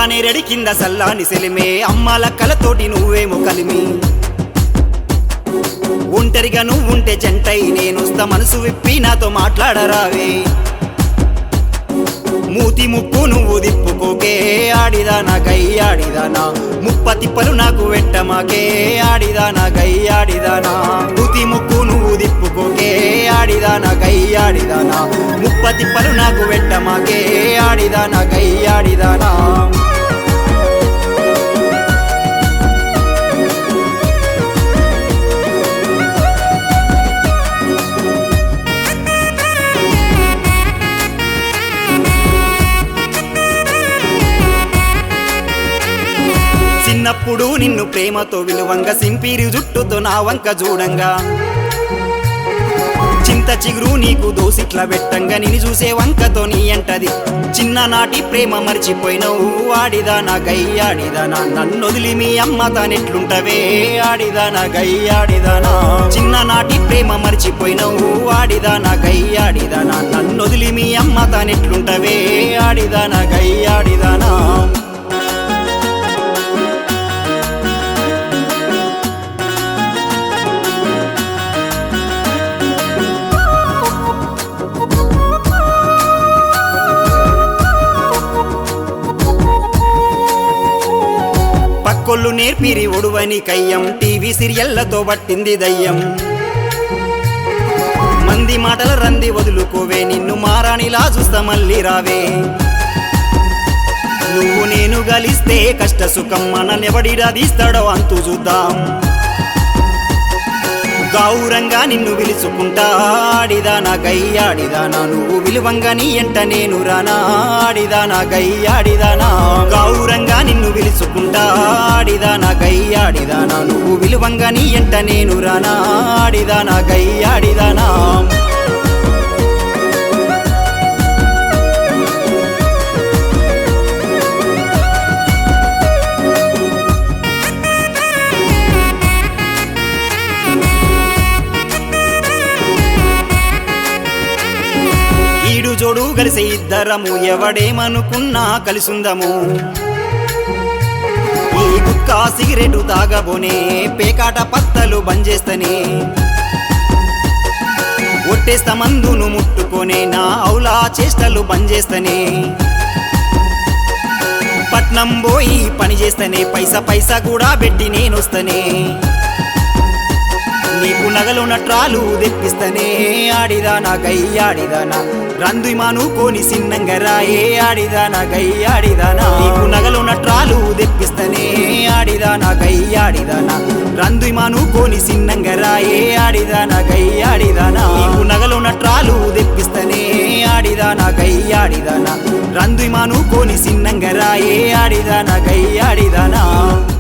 నేరడి కింద సల్లాని సెలిమే అమ్మాల కలతోటి నువ్వేమో కలిమి ఒంటరిగా నువ్వుంటే జంటై నేనొస్తా మనసు విప్పి నాతో మాట్లాడరావే మూతి ముక్కు నువ్వు దిప్పుకోకే ఆడిదానా గై ఆడిదానా ముప్ప తిప్పలు నాకు వెట్టమాకే ఆడిదానా గై ఆడిదానా మూతి ముక్కు నువ్వు దిప్పుకోకే ఆడిదానా గై ఆడిదానా ముప్ప తిప్పలు నాకు వెట్టమాకే ఆడిదానా గై ఆడిదానా చిన్నప్పుడు నిన్ను ప్రేమతో విలువంగా సింపిరి జుట్టుతో నా వంక చూడంగా చింత చిగురు నీకు దోసిట్ల పెట్టంగా నిన్ను చూసే వంకతో నీ అంటది చిన్ననాటి ప్రేమ మర్చిపోయినవు ఆడిదానా గై ఆడిదానా నన్ను వదిలి మీ అమ్మ తానెట్లుంటవే ఆడిదానా గై ఆడిదానా చిన్ననాటి ప్రేమ మర్చిపోయినవు ఆడిదానా గై ఆడిదానా నన్ను వదిలి మీ అమ్మ తానెట్లుంటవే ఆడిదానా గై ఆడిదానా పక్కొల్లు నేర్పిరి ఒడువని కయ్యం టీవీ సీరియళ్లతో పట్టింది దయ్యం మంది మాటల రంది వదులుకోవే నిన్ను మారానిలా చూస్తా మళ్ళీ రావే నువ్వు నేను గలిస్తే కష్ట సుఖం మననెవడిరా తీస్తాడో అంతు చూద్దాం గౌరంగా నిన్ను పిలుచుకుంటా ఆడిదానా గయ్యాడిదానా నువ్వు విలువంగా నీ ఎంట నేను రానా ఆడిదానా గయ్యాడిదానా గౌరంగా నిన్ను పిలుచుకుంటా ఆడిదానా గయ్యాడిదానా నువ్వు విలువంగా నీ ఎంట నేను రానా ఆడిదానా గయ్యాడిదానా ఈడు జోడు కలిసి ఇద్దరము ఎవడేమనుకున్నా కలిసుందము ఈ గుక్క సిగరెట్ తాగబోనే పేకాట పత్తలు బంజేస్తనే ఒట్టేస్త మందును ముట్టుకొనే నా ఔలా చేష్టలు బంజేస్తనే పట్నం పోయి పని చేస్తనే పైసా పైసా కూడా పెట్టి నేనొస్తనే నీకు నగలు నట్రాలు తెప్పిస్తనే ఆడిదానా గై ఆడిదానా రందు మానుకోని సిన్నంగా రాయే ఆడిదానా గై ఆడిదానా నీకు నగలు నట్రాలు తెప్పిస్తనే ఆడిదానా గై ఆడిదానా రందు మానుకోని సిన్నంగా రాయే ఆడిదానా గై ఆడిదానా నీకు నగలు నట్రాలు తెప్పిస్తనే ఆడిదానా గై ఆడిదానా రందు మానుకోని సిన్నంగా రాయే ఆడిదానా గై ఆడిదానా